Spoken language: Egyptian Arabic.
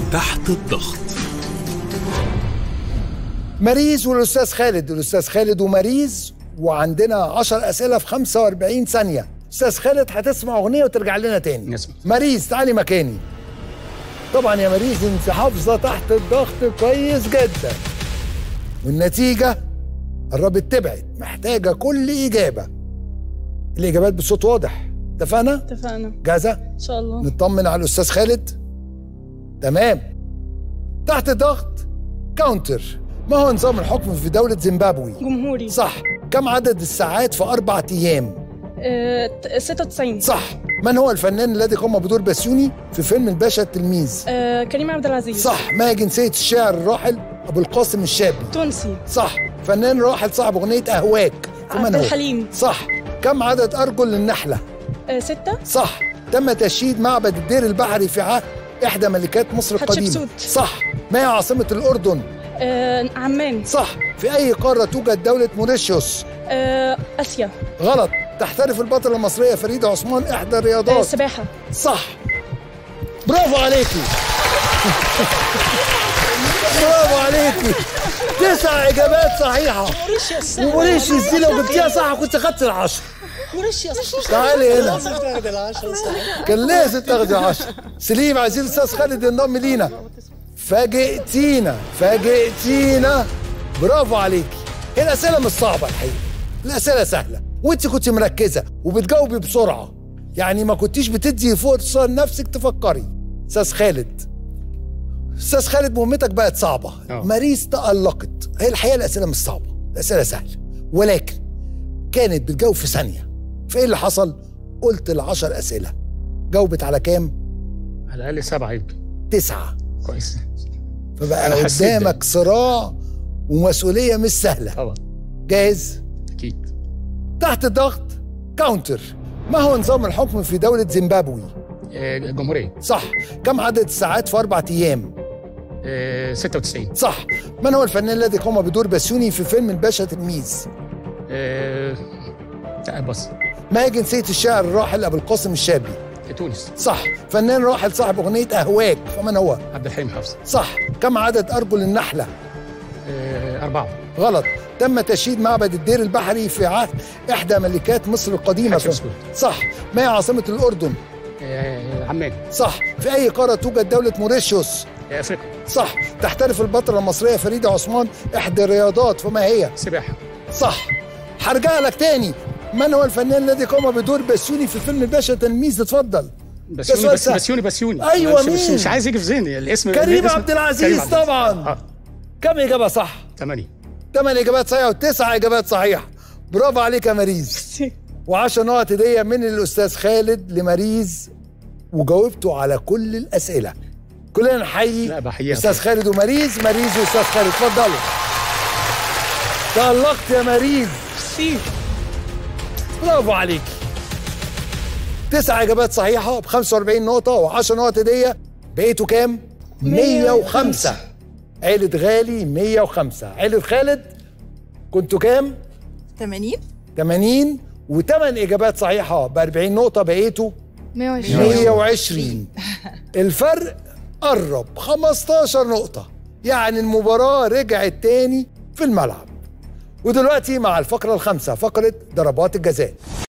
تحت الضغط مريز والاستاذ خالد الاستاذ خالد ومريز وعندنا 10 اسئله في 45 ثانيه استاذ خالد هتسمع اغنيه وترجع لنا تاني نسمع. مريز تعالي مكاني طبعا يا مريز انت حافظه تحت الضغط كويس جدا والنتيجه قربت تبعد محتاجه كل اجابه الاجابات بصوت واضح اتفقنا اتفقنا جاهزه ان شاء الله نطمن على الاستاذ خالد تمام تحت ضغط كاونتر ما هو نظام الحكم في دولة زيمبابوي جمهوري صح كم عدد الساعات في أربع أيام آه، ت- 96 صح من هو الفنان الذي قام بدور بسيوني في فيلم الباشا التلميذ آه، كريم عبد العزيز صح ما هي جنسية الشاعر الراحل أبو القاسم الشابي تونسي صح فنان راحل صاحب أغنية أهواك فمن عبد هو؟ الحليم صح كم عدد أرجل للنحلة آه، ستة صح تم تشييد معبد الدير البحري في عهد إحدى ملكات مصر القديمة حتشبسوت. صح ما هي عاصمة الأردن آه، عمان صح في أي قارة توجد دولة موريشيوس آه، آسيا غلط تحترف البطلة المصرية فريدة عثمان إحدى آه، الرياضات سباحة صح برافو عليكي برافو عليكي تسع إجابات صحيحة وموريشيوس دي لو جبتيها صح كنت خدت العشر تعالي هنا كان لازم تاخدي عشر سليم عايزين الاستاذ خالد ينضم لينا فاجئتينا فاجئتينا برافو عليكي هي الاسئله مش صعبه الحقيقه الاسئله سهله وانت كنت مركزه وبتجاوبي بسرعه يعني ما كنتيش بتدي فرصه لنفسك تفكري استاذ خالد استاذ خالد مهمتك بقت صعبه آه. ماريس تالقت هي الحقيقه الاسئله مش صعبه الاسئله سهله ولكن كانت بتجاوب في ثانيه فايه اللي حصل قلت العشر اسئله جاوبت على كام على الاقل سبعه يبقى تسعه كويس فبقى أنا حسيت ده. قدامك صراع ومسؤوليه مش سهله طبعا جاهز اكيد تحت الضغط كاونتر ما هو نظام الحكم في دوله زيمبابوي آه، جمهوريه صح كم عدد الساعات في اربع ايام آه، 96 صح من هو الفنان الذي قام بدور بسيوني في فيلم الباشا تلميذ آه، لا بص ما هي جنسيه الشاعر الراحل ابو القاسم الشابي تونس صح فنان راحل صاحب اغنيه اهواك فمن هو عبد الحليم حافظ صح كم عدد ارجل النحله آه، أربعة غلط تم تشييد معبد الدير البحري في عهد إحدى ملكات مصر القديمة حتشبسوت. صح ما هي عاصمة الأردن آه، عمان صح في أي قارة توجد دولة موريشيوس آه، أفريقيا صح تحترف البطلة المصرية فريدة عثمان إحدى الرياضات فما هي سباحة صح هرجع لك تاني من هو الفنان الذي قام بدور بسيوني في فيلم الباشا تلميذ اتفضل بسيوني سؤال بس سهل. بسيوني بسيوني أيوة، مش, مش, مين؟ مش عايز يجي في ذهني الاسم كريم الاسم- عبد العزيز كريم عبد طبعا اه كم إجابة صح؟ ثمانية ثمان إجابات صحيحة وتسع إجابات صحيحة برافو عليك يا مريز و10 نقط هديه من الاستاذ خالد لمريز وجاوبتوا على كل الاسئله كلنا نحيي لا، بحييها استاذ طبعا. خالد ومريز مريز واستاذ خالد اتفضلوا تألقت يا مريز سي برافو عليك تسع اجابات صحيحه ب 45 نقطه و10 نقط هديه بقيتوا كام 105 عيلة غالي 105 عيلة خالد كنتوا كام 80 80 وثمان اجابات صحيحه ب 40 نقطه بقيتوا 120 120 الفرق قرب 15 نقطة يعني المباراة رجعت تاني في الملعب ودلوقتي مع الفقرة الخامسة فقرة ضربات الجزاء